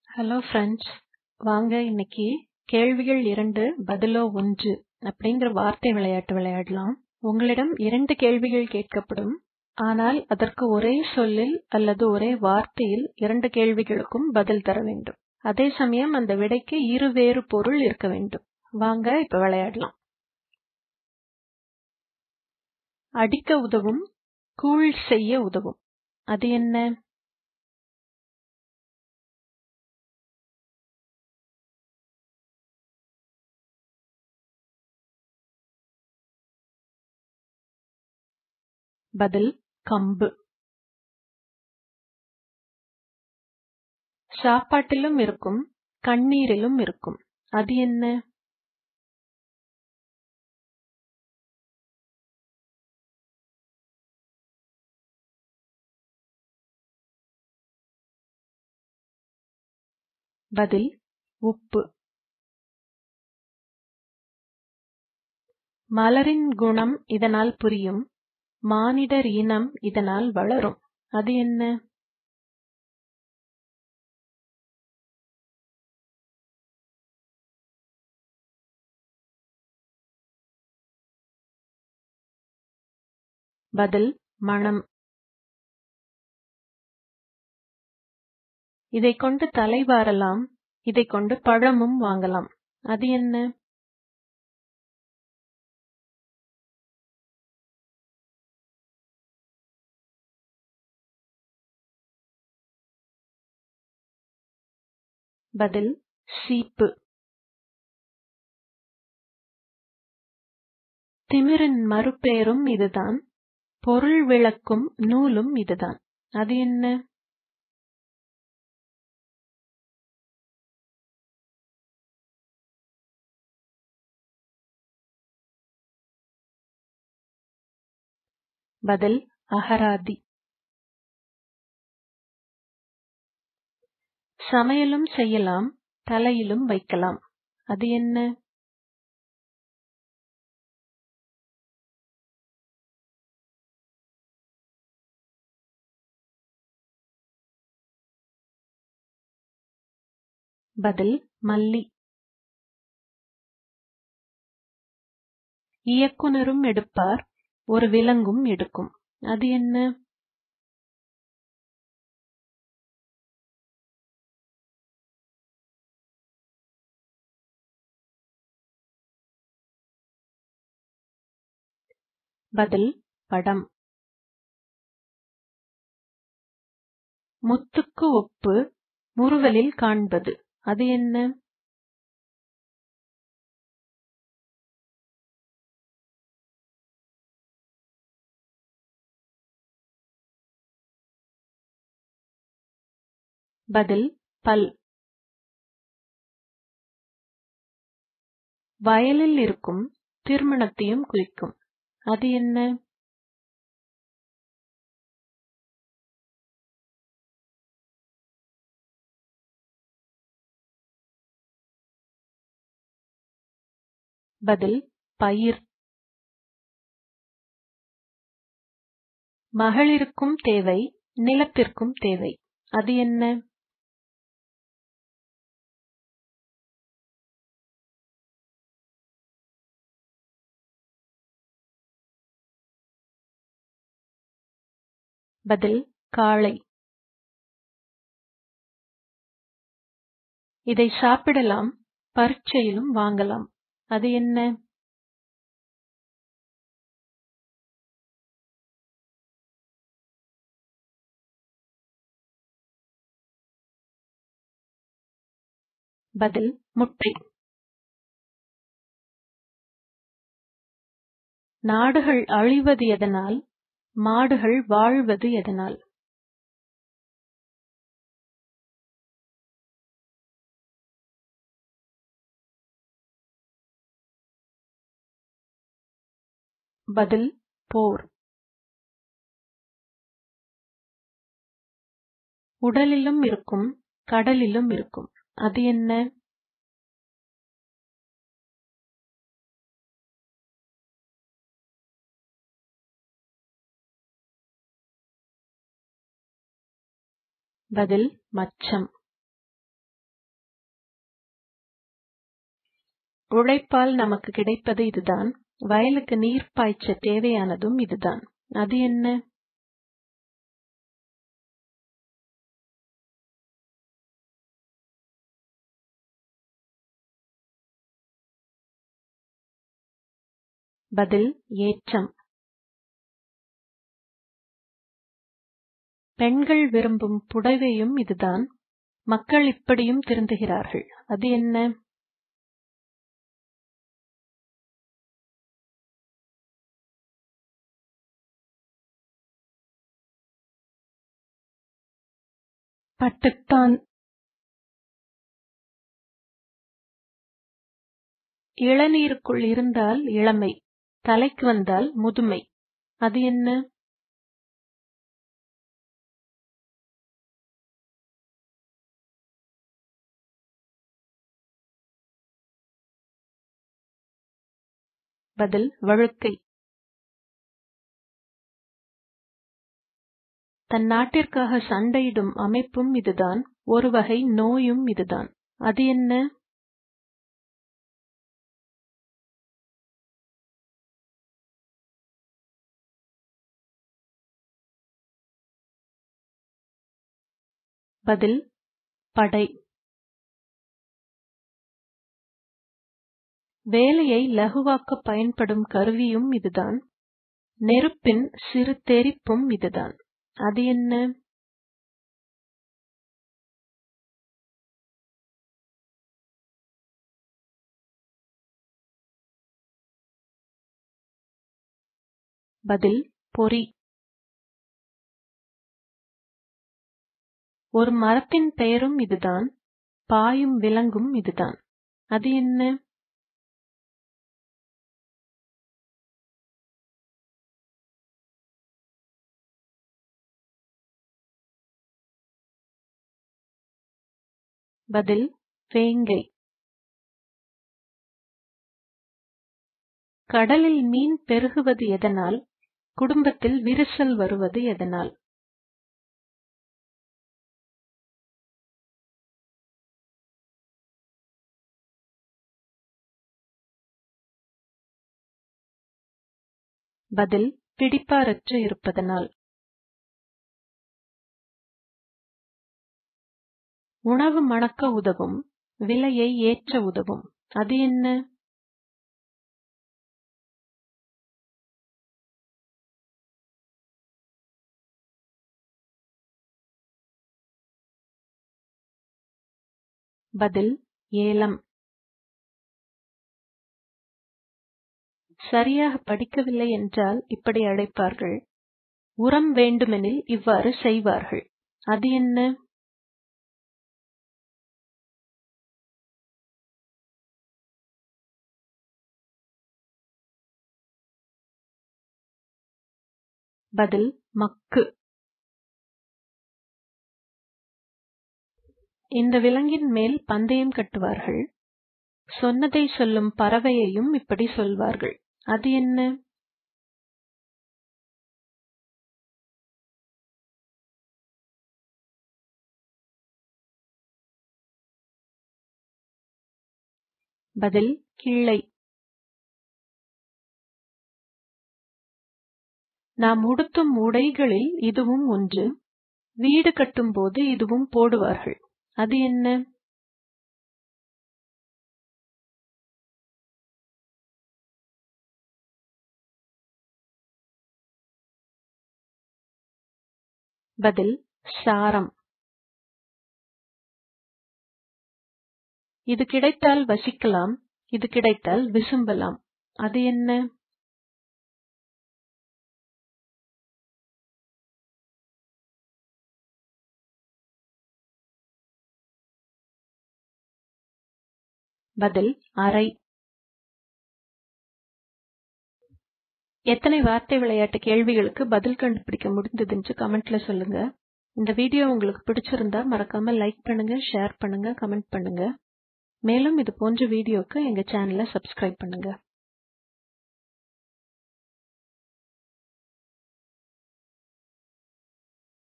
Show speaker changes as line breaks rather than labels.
hello friends வாங்க இன்னைக்கு கேள்விகள் இரண்டு பதிலோ ஒன்று அப்படிங்கிற வார்த்தை விளையாட்டு விளையாடலாம் உங்களிடம் இரண்டு கேள்விகள் கேட்கப்படும் ஆனால் அதற்கு ஒரே சொல்லில் அல்லது ஒரே வார்த்தையில் இரண்டு கேள்விகளுக்கும் பதில் தர வேண்டும் அதே சமயம் அந்த விடைக்கு இரு வேறு பொருள் இருக்க வேண்டும் வாங்க இப்ப விளையாடலாம் அடிக்க உதவும் கூழ் செய்ய உதவும் அது என்ன பதில் கம்பு சாப்பாட்டிலும் இருக்கும் கண்ணீரிலும் இருக்கும் அது என்ன பதில் உப்பு மலரின் குணம் இதனால் புரியும் மானிடர் இனம் இதனால் வளரும் அது என்ன பதில் மணம் இதைக் கொண்டு தலை வாரலாம் இதைக் கொண்டு பழமும் வாங்கலாம் அது என்ன பதில் சீப்பு திமிரின் மறுபெயரும் இதுதான் பொருள் விளக்கும் நூலும் இதுதான் அது என்ன பதில் அகராதி சமையலும் செய்யலாம் தலையிலும் வைக்கலாம் அது என்ன பதில் மல்லி இயக்குனரும் எடுப்பார் ஒரு விலங்கும் எடுக்கும் அது என்ன பதில் படம் முத்துக்கு ஒப்பு முறுவலில் காண்பது அது என்ன பதில் பல் வயலில் இருக்கும் திருமணத்தையும் குறிக்கும் அது என்ன பதில் பயிர் மகளிருக்கும் தேவை நிலத்திற்கும் தேவை அது என்ன பதில் காளை இதை சாப்பிடலாம் பரீட்சையிலும் வாங்கலாம் அது என்ன பதில் முட்டை நாடுகள் அழிவது எதனால் மாடுகள் வாழ்வது எதனால் பதில் போர் உடலிலும் இருக்கும் கடலிலும் இருக்கும் அது என்ன பதில் மச்சம் உழைப்பால் நமக்கு கிடைப்பது இதுதான் வயலுக்கு நீர் பாய்ச்ச தேவையானதும் இதுதான் அது என்ன பதில் ஏற்றம் பெண்கள் விரும்பும் புடவையும் இதுதான் மக்கள் இப்படியும் திருந்துகிறார்கள் அது என்ன
பட்டுத்தான்
இளநீருக்குள் இருந்தால் இளமை தலைக்கு வந்தால் முதுமை அது என்ன பதில் வழுக்கை தன் நாட்டிற்காக சண்டையிடும் அமைப்பும் இதுதான் ஒரு வகை நோயும் இதுதான் அது என்ன பதில் படை வேலையை லகுவாக்க பயன்படும் கருவியும் இதுதான் நெருப்பின் சிறு தெறிப்பும் இதுதான் அது என்ன பதில் பொறி ஒரு மரத்தின் பெயரும் இதுதான் பாயும் விலங்கும் இதுதான் அது என்ன பதில் வேங்கை கடலில் மீன் பெருகுவது எதனால் குடும்பத்தில் விரிசல் வருவது எதனால் பதில் பிடிப்பாரற்று இருப்பதனால் உணவு மணக்க உதவும் விலையை ஏற்ற உதவும் அது என்ன பதில் ஏலம் சரியாக படிக்கவில்லை என்றால் இப்படி அழைப்பார்கள் உரம் வேண்டுமெனில் இவ்வாறு செய்வார்கள் அது என்ன பதில் மக்கு இந்த விலங்கின் மேல் பந்தயம் கட்டுவார்கள் சொன்னதை சொல்லும் பறவையையும் இப்படி சொல்வார்கள் அது என்ன பதில் கிள்ளை நாம் உடுத்தும் உடைகளில் இதுவும் ஒன்று வீடு கட்டும்போது இதுவும் போடுவார்கள் அது என்ன பதில் சாரம் இது கிடைத்தால் வசிக்கலாம் இது கிடைத்தால் விசும்பலாம் அது என்ன பதில் அறை எத்தனை வார்த்தை விளையாட்டு கேள்விகளுக்கு பதில் கண்டுபிடிக்க முடிந்ததுன்னு கமெண்ட்ல சொல்லுங்க இந்த வீடியோ உங்களுக்கு பிடிச்சிருந்தா மறக்காம லைக் பண்ணுங்க ஷேர் பண்ணுங்க கமெண்ட் பண்ணுங்க மேலும் இது போன்ற வீடியோக்கு எங்க சேனலை சப்ஸ்கிரைப் பண்ணுங்க